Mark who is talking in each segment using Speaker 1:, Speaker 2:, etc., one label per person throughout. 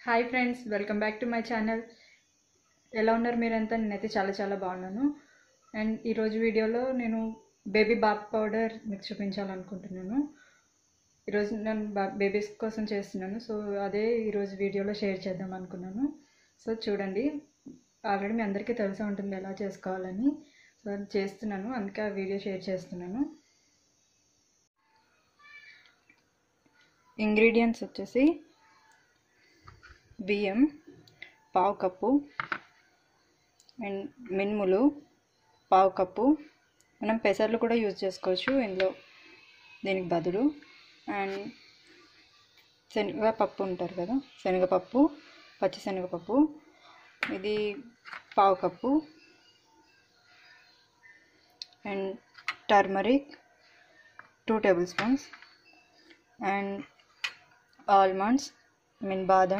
Speaker 1: hi friends welcome back to my channel ఎలా ఉన్నారు మీరంతా నేనైతే చాలా చాలా బాగున్నాను అండ్ ఈరోజు వీడియోలో నేను బేబీ బాత్ పౌడర్ మీకు చూపించాలనుకుంటున్నాను ఈరోజు నేను బా బేబీస్ కోసం చేస్తున్నాను సో అదే ఈరోజు వీడియోలో షేర్ చేద్దాం అనుకున్నాను సో చూడండి ఆల్రెడీ మీ అందరికీ తెలిసే ఉంటుంది ఎలా చేసుకోవాలని సో అది చేస్తున్నాను అందుకే ఆ వీడియో షేర్ చేస్తున్నాను ఇంగ్రీడియంట్స్ వచ్చేసి బియ్యం పావు కప్పు అండ్ మినుములు పావు కప్పు మనం పెసర్లు కూడా యూజ్ చేసుకోవచ్చు ఇందులో దీనికి బదులు అండ్ శనగపప్పు ఉంటారు కదా శనగపప్పు పచ్చి శనగపప్పు ఇది పావు cup and turmeric two tablespoons and almonds I mean బాదం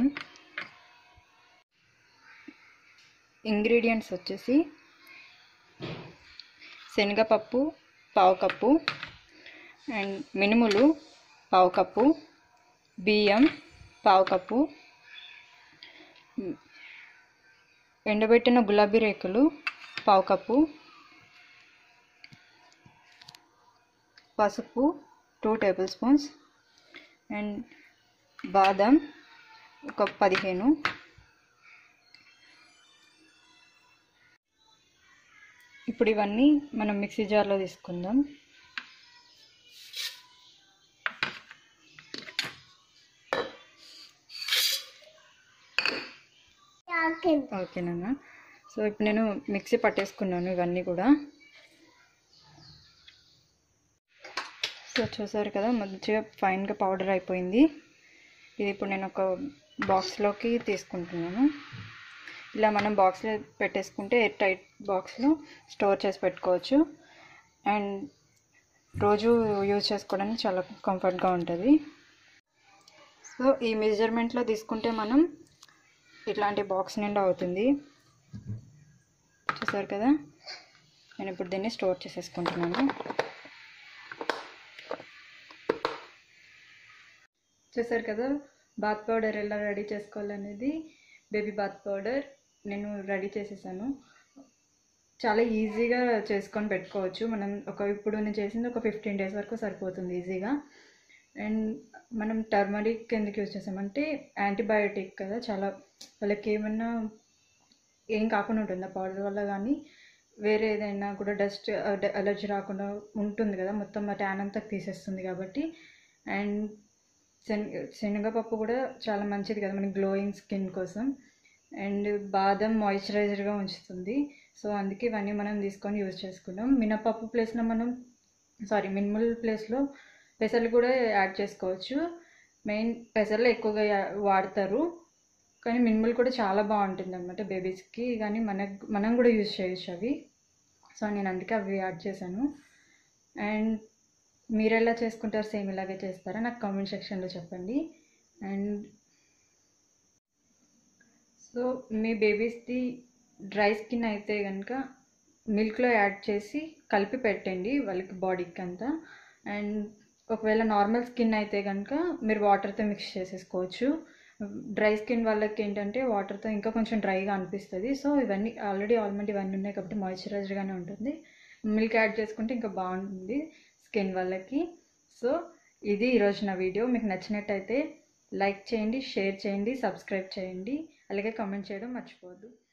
Speaker 1: ఇంగ్రీడియంట్స్ వచ్చేసి శనగపప్పు పావు కప్పు అండ్ మినుములు పావు కప్పు బియ్యం పావు కప్పు ఎండబెట్టిన గులాబీ రేకులు పావు కప్పు పసుపు టూ టేబుల్ స్పూన్స్ అండ్ బాదం ఒక పదిహేను ఇప్పుడు ఇవన్నీ మనం మిక్సీ జార్లో తీసుకుందాం ఓకేనా సో ఇప్పుడు నేను మిక్సీ పట్టేసుకున్నాను ఇవన్నీ కూడా సో చూసారు కదా మంచిగా ఫైన్గా పౌడర్ అయిపోయింది ఇది ఇప్పుడు నేను ఒక బాక్స్లోకి తీసుకుంటున్నాను ఇలా మనం బాక్స్లో పెట్టేసుకుంటే ఎయిర్ టైట్ బాక్స్లో స్టోర్ చేసి పెట్టుకోవచ్చు అండ్ రోజు యూజ్ చేసుకోవడానికి చాలా కంఫర్ట్గా ఉంటుంది సో ఈ మెజర్మెంట్లో తీసుకుంటే మనం ఇట్లాంటి బాక్స్ నిండా అవుతుంది చూసారు కదా నేను ఇప్పుడు దీన్ని స్టోర్ చేసేసుకుంటున్నాను చూసారు కదా బాత్ పౌడర్ ఎలా రెడీ చేసుకోవాలనేది బేబీ బాత్ పౌడర్ నేను రెడీ చేసేసాను చాలా ఈజీగా చేసుకొని పెట్టుకోవచ్చు మనం ఒక ఇప్పుడు నేను చేసింది ఒక ఫిఫ్టీన్ డేస్ వరకు సరిపోతుంది ఈజీగా అండ్ మనం టర్మరిక్ ఎందుకు యూజ్ చేసామంటే యాంటీబయోటిక్ కదా చాలా వాళ్ళకి ఏమన్నా ఏం కాకుండా ఉంటుంది ఆ పౌడర్ వల్ల కానీ వేరే ఏదైనా కూడా డస్ట్ అలర్జీ రాకుండా ఉంటుంది కదా మొత్తం ఆ ట్యాన్ అంతా తీసేస్తుంది కాబట్టి అండ్ శనగ శనగపప్పు కూడా చాలా మంచిది కదా మనకి గ్లోయింగ్ స్కిన్ కోసం అండ్ బాదం మాయిశ్చరైజర్గా ఉంచుతుంది సో అందుకే ఇవన్నీ మనం తీసుకొని యూజ్ చేసుకున్నాం మినపప్పు ప్లేస్లో మనం సారీ మినిమల్ ప్లేస్లో పెసర్లు కూడా యాడ్ చేసుకోవచ్చు మెయిన్ పెసర్లు ఎక్కువగా వాడతారు కానీ మినిమల్ కూడా చాలా బాగుంటుంది అనమాట బేబీస్కి కానీ మన మనం కూడా యూజ్ చేయొచ్చు అవి సో నేను అందుకే అవి యాడ్ చేశాను అండ్ మీరు ఎలా చేసుకుంటారు సేమ్ ఇలాగే చేస్తారా నాకు కామెంట్ సెక్షన్లో చెప్పండి అండ్ సో మీ బేబీస్ది డ్రై స్కిన్ అయితే కనుక మిల్క్లో యాడ్ చేసి కలిపి పెట్టండి వాళ్ళకి బాడీకి అంతా అండ్ ఒకవేళ నార్మల్ స్కిన్ అయితే కనుక మీరు వాటర్తో మిక్స్ చేసేసుకోవచ్చు డ్రై స్కిన్ వాళ్ళకి ఏంటంటే వాటర్తో ఇంకా కొంచెం డ్రైగా అనిపిస్తుంది సో ఇవన్నీ ఆల్రెడీ ఆల్మండ్ ఇవన్నీ ఉన్నాయి కాబట్టి మాయిశ్చరైజర్గానే ఉంటుంది మిల్క్ యాడ్ చేసుకుంటే ఇంకా బాగుంటుంది స్కిన్ వాళ్ళకి సో ఇది ఈరోజు నా వీడియో మీకు నచ్చినట్టయితే లైక్ చేయండి షేర్ చేయండి సబ్స్క్రైబ్ చేయండి అలాగే కామెంట్ చేయడం మర్చిపోవద్దు